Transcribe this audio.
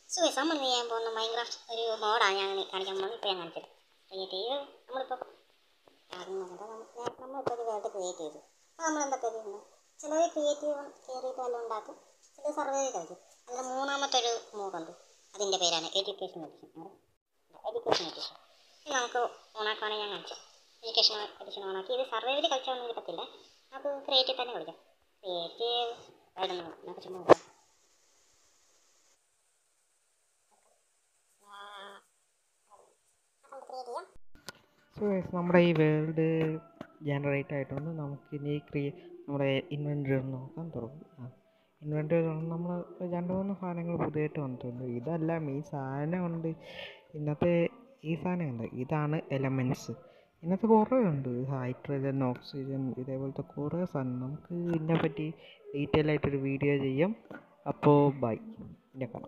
so നമ്മൾ ഇന്ന് ചെയ്യാൻ പോകുന്ന മൈൻക്രാഫ്റ്റ് ഒരു മോഡാണ് ഞാൻ ഇനി കാണിക്കാൻ പോകുന്നത് ഇപ്പോൾ ഞാൻ കാണിച്ചത് ക്രിയേറ്റീവ് നമ്മളിപ്പോൾ ആദ്യം നോക്കട്ടെ നമുക്ക് നമ്മളിപ്പോൾ ഒരു വേൾഡ് ക്രിയേറ്റ് ചെയ്തു അപ്പോൾ നമ്മൾ എന്തൊക്കെ ചെയ്യുന്നത് ചിലർ ക്രിയേറ്റീവ് കയറിയിട്ട് വല്ലതും ഉണ്ടാക്കും ചിലർ സർവൈവ് കളിക്കും അതിൽ മൂന്നാമത്തെ ഒരു മോഡുണ്ട് അതിൻ്റെ പേരാണ് എഡ്യൂക്കേഷൻ എഡിഷൻ എഡ്യൂക്കേഷൻ എഡിഷൻ ഇത് നമുക്ക് ഓണാക്കുവാണെങ്കിൽ ഞാൻ കാണിച്ചു എഡ്യൂക്കേഷൻ എഡിഷൻ ഓണാക്കി ഇത് സർവൈവിൽ കളിച്ചാൽ കിട്ടത്തില്ല നമുക്ക് ക്രിയേറ്റീവ് തന്നെ കളിക്കാം ക്രിയേറ്റീവ് വേൾഡ് നമുക്ക് ചുമ്മാ നോക്കാം സോ ഗൈസ് നമ്മുടെ ഈ വേൾഡ് ജനറേറ്റ് ആയിട്ടുണ്ട് നമുക്ക് ഇനി ക്രിയേ നമ്മുടെ ഇൻവെൻറ്ററി ഒന്ന് നോക്കാൻ തുടങ്ങും ആ ഇൻവെൻറ്ററി നമ്മൾ രണ്ട് മൂന്ന് സാധനങ്ങൾ പുതിയതായിട്ട് വന്നിട്ടുണ്ട് ഇതെല്ലാം ഈ സാധനം ഉണ്ട് ഇന്നത്തെ ഈ സാധനം ഉണ്ട് ഇതാണ് എലമെൻറ്റ്സ് ഇന്നത്തെ കുറേ ഉണ്ട് ഹൈഡ്രജൻ ഓക്സിജൻ ഇതേപോലത്തെ കുറേ സാധനം നമുക്ക് ഇതിനെപ്പറ്റി ഡീറ്റെയിൽ ആയിട്ടൊരു വീഡിയോ ചെയ്യാം അപ്പോൾ ബൈ പിന്നെ കാണാം